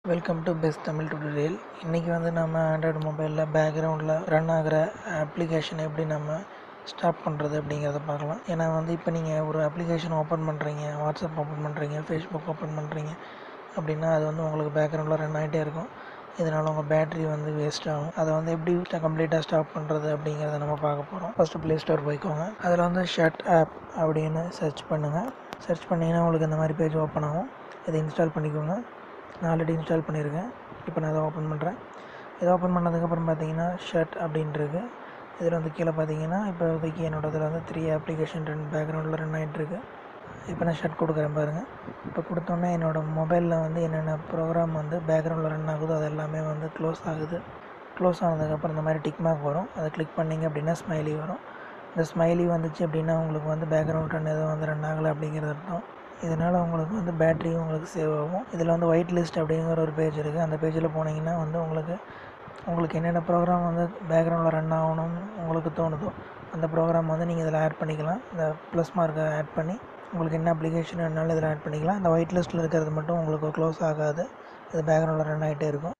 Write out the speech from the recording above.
welcome to best Tamil tutorial இன்றைக்கி வந்து நம்ம ஆண்ட்ராய்டு மொபைலில் பேக்ரவுண்டில் ரன் ஆகிற அப்ளிகேஷன் எப்படி நம்ம ஸ்டாப் பண்ணுறது அப்படிங்கிறத பார்க்கலாம் ஏன்னா வந்து இப்போ நீங்கள் ஒரு அப்ளிகேஷன் ஓப்பன் பண்ணுறீங்க வாட்ஸ்அப் ஓப்பன் பண்ணுறீங்க ஃபேஸ்புக் ஓப்பன் பண்ணுறீங்க அப்படின்னா அது வந்து உங்களுக்கு பேக்ரவுண்டில் ரன் ஆகிட்டே இருக்கும் இதனால் உங்கள் பேட்டரி வந்து வேஸ்ட் ஆகும் அதை வந்து எப்படி கம்ப்ளீட்டாக ஸ்டாப் பண்ணுறது அப்படிங்கிறத நம்ம பார்க்க போகிறோம் ஃபஸ்ட்டு ப்ளே ஸ்டோர் போய்க்கோங்க அதில் வந்து ஷட் ஆப் அப்படின்னு சர்ச் பண்ணுங்கள் சர்ச் பண்ணிங்கன்னா உங்களுக்கு இந்த மாதிரி பேஜ் ஓப்பன் ஆகும் இதை இன்ஸ்டால் பண்ணிக்கோங்க நான் ஆல்ரெடி இன்ஸ்டால் பண்ணியிருக்கேன் இப்போ நான் அதை ஓப்பன் பண்ணுறேன் இதை ஓப்பன் பண்ணதுக்கப்புறம் பார்த்தீங்கன்னா ஷர்ட் அப்படின்ட்டுருக்கு இதில் வந்து கீழே பார்த்தீங்கன்னா இப்போதைக்கு என்னோட இதில் வந்து த்ரீ அப்ளிகேஷன் ரன் பேக்ரவுண்டில் ரன் ஆகிட்டுருக்கு இப்போ நான் ஷர்ட் கொடுக்குறேன் பாருங்கள் இப்போ கொடுத்தோன்னே என்னோடய மொபைலில் வந்து என்னென்ன ப்ரோக்ராம் வந்து பேக்ரவுண்டில் ரன் ஆகுதோ அது எல்லாமே வந்து க்ளோஸ் ஆகுது க்ளோஸ் ஆனதுக்கப்புறம் இந்த மாதிரி டிக் மார்க் வரும் அதை கிளிக் பண்ணிங்க அப்படின்னா ஸ்மைலி வரும் இந்த ஸ்மைலி வந்துச்சு அப்படின்னா உங்களுக்கு வந்து பேக்ரவுண்ட் ரன் எதுவும் வந்து ரன் ஆகலை அப்படிங்கிறது அர்த்தம் இதனால் உங்களுக்கு வந்து பேட்டரியும் உங்களுக்கு சேவ் ஆகும் இதில் வந்து ஒயிட் லிஸ்ட் அப்படிங்கிற ஒரு பேஜ் இருக்குது அந்த பேஜில் போனீங்கன்னா வந்து உங்களுக்கு உங்களுக்கு என்னென்ன ப்ரோக்ராம் வந்து பேக்ரவுண்டில் ரன் ஆகணும்னு உங்களுக்கு தோணுதோ அந்த ப்ரோக்ராம் வந்து நீங்கள் இதில் ஆட் பண்ணிக்கலாம் இந்த ப்ளஸ் மார்க்கை ஆட் பண்ணி உங்களுக்கு என்ன அப்ளிகேஷன் வேணாலும் இதில் ஆட் பண்ணிக்கலாம் இந்த ஒயிட் லிஸ்ட்டில் இருக்கிறது மட்டும் உங்களுக்கு க்ளோஸ் ஆகாது இது பேக்ரவுண்டில் ரன் ஆகிட்டே இருக்கும்